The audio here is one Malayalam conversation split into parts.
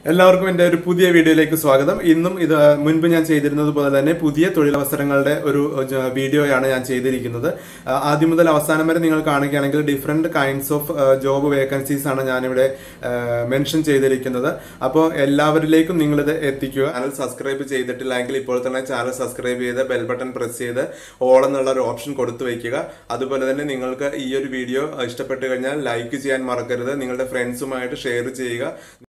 എല്ലാവർക്കും എൻ്റെ ഒരു പുതിയ വീഡിയോയിലേക്ക് സ്വാഗതം ഇന്നും ഇത് മുൻപ് ഞാൻ ചെയ്തിരുന്നത് പോലെ തന്നെ പുതിയ തൊഴിലവസരങ്ങളുടെ ഒരു ജ- വീഡിയോയാണ് ഞാൻ ചെയ്തിരിക്കുന്നത് ആ, ആദ്യം മുതൽ അവസാനം വരെ നിങ്ങൾ കാണുകയാണെങ്കിൽ different kinds of job vacancies ആണ് ഞാനിവിടെ മെൻഷൻ ചെയ്തിരിക്കുന്നത് അപ്പോൾ എല്ലാവരിലേക്കും നിങ്ങളിത് എത്തിക്കുക ചാനൽ സബ്സ്ക്രൈബ് ചെയ്തിട്ടില്ലെങ്കിൽ ഇപ്പോൾ തന്നെ ചാനൽ സബ്സ്ക്രൈബ് ചെയ്ത് ബെൽ ബട്ടൺ പ്രസ് ചെയ്ത് ഓൾ എന്നുള്ള ഒരു ഓപ്ഷൻ കൊടുത്തു വയ്ക്കുക അതുപോലെ തന്നെ നിങ്ങൾക്ക് ഈ ഒരു വീഡിയോ ഇഷ്ടപ്പെട്ട് കഴിഞ്ഞാൽ ലൈക്ക് ചെയ്യാൻ മറക്കരുത് നിങ്ങളുടെ ഫ്രണ്ട്സുമായിട്ട് ഷെയർ ചെയ്യുക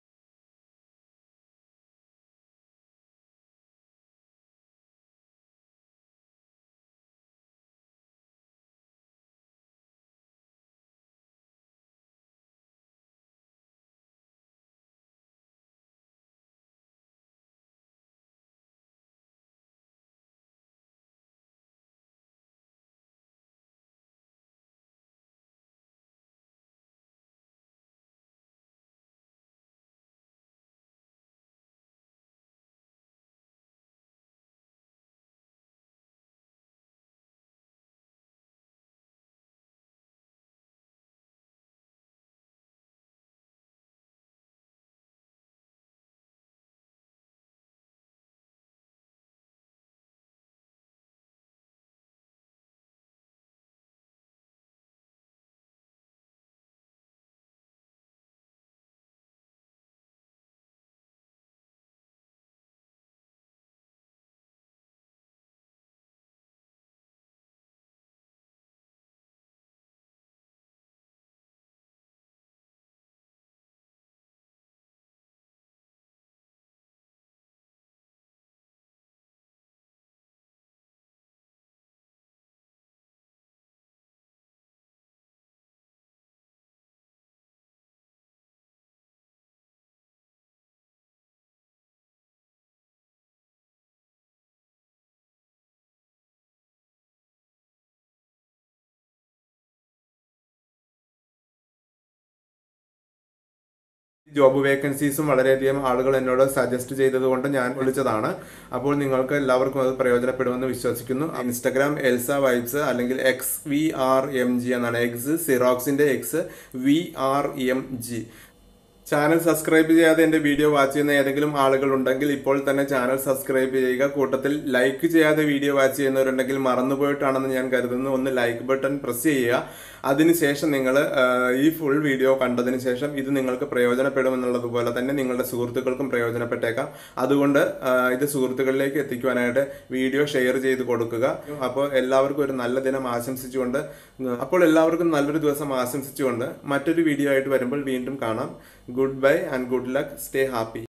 ജോബ് വേക്കൻസീസും വളരെയധികം ആളുകൾ എന്നോട് സജസ്റ്റ് ചെയ്തതുകൊണ്ട് ഞാൻ വിളിച്ചതാണ് അപ്പോൾ നിങ്ങൾക്ക് എല്ലാവർക്കും അത് പ്രയോജനപ്പെടുമെന്ന് വിശ്വസിക്കുന്നു ഇൻസ്റ്റഗ്രാം എൽസ വൈബ്സ് അല്ലെങ്കിൽ X V R M G എന്നാണ് എക്സ് സിറോക്സിന്റെ X V R M G channel subscribe ചെയ്യാതെ എന്റെ വീഡിയോ വാച്ച് ചെയ്യുന്ന ഏതെങ്കിലും ആളുകൾ ഉണ്ടെങ്കിൽ ഇപ്പോൾ തന്നെ ചാനൽ സബ്സ്ക്രൈബ് ചെയ്യുക കൂട്ടത്തിൽ ലൈക്ക് ചെയ്യാതെ വീഡിയോ വാച്ച് ചെയ്യുന്നവരുണ്ടെങ്കിൽ മറന്നുപോയിട്ടാണെന്ന് ഞാൻ കരുതുന്നു ഒന്ന് ലൈക്ക് ബട്ടൺ പ്രസ് ചെയ്യുക അതിനുശേഷം നിങ്ങൾ ഈ ഫുൾ വീഡിയോ കണ്ടതിന് ശേഷം ഇത് നിങ്ങൾക്ക് പ്രയോജനപ്പെടുമെന്നുള്ളതുപോലെ തന്നെ നിങ്ങളുടെ സുഹൃത്തുക്കൾക്കും പ്രയോജനപ്പെട്ടേക്കാം അതുകൊണ്ട് ആ, ഇത് സുഹൃത്തുക്കളിലേക്ക് എത്തിക്കുവാനായിട്ട് വീഡിയോ ഷെയർ ചെയ്ത് കൊടുക്കുക അപ്പോൾ എല്ലാവർക്കും ഒരു നല്ല ദിനം ആശംസിച്ചുകൊണ്ട് അപ്പോൾ എല്ലാവർക്കും നല്ലൊരു ദിവസം ആശംസിച്ചുകൊണ്ട് മറ്റൊരു വീഡിയോ ആയിട്ട് വരുമ്പോൾ വീണ്ടും കാണാം goodbye and good luck stay happy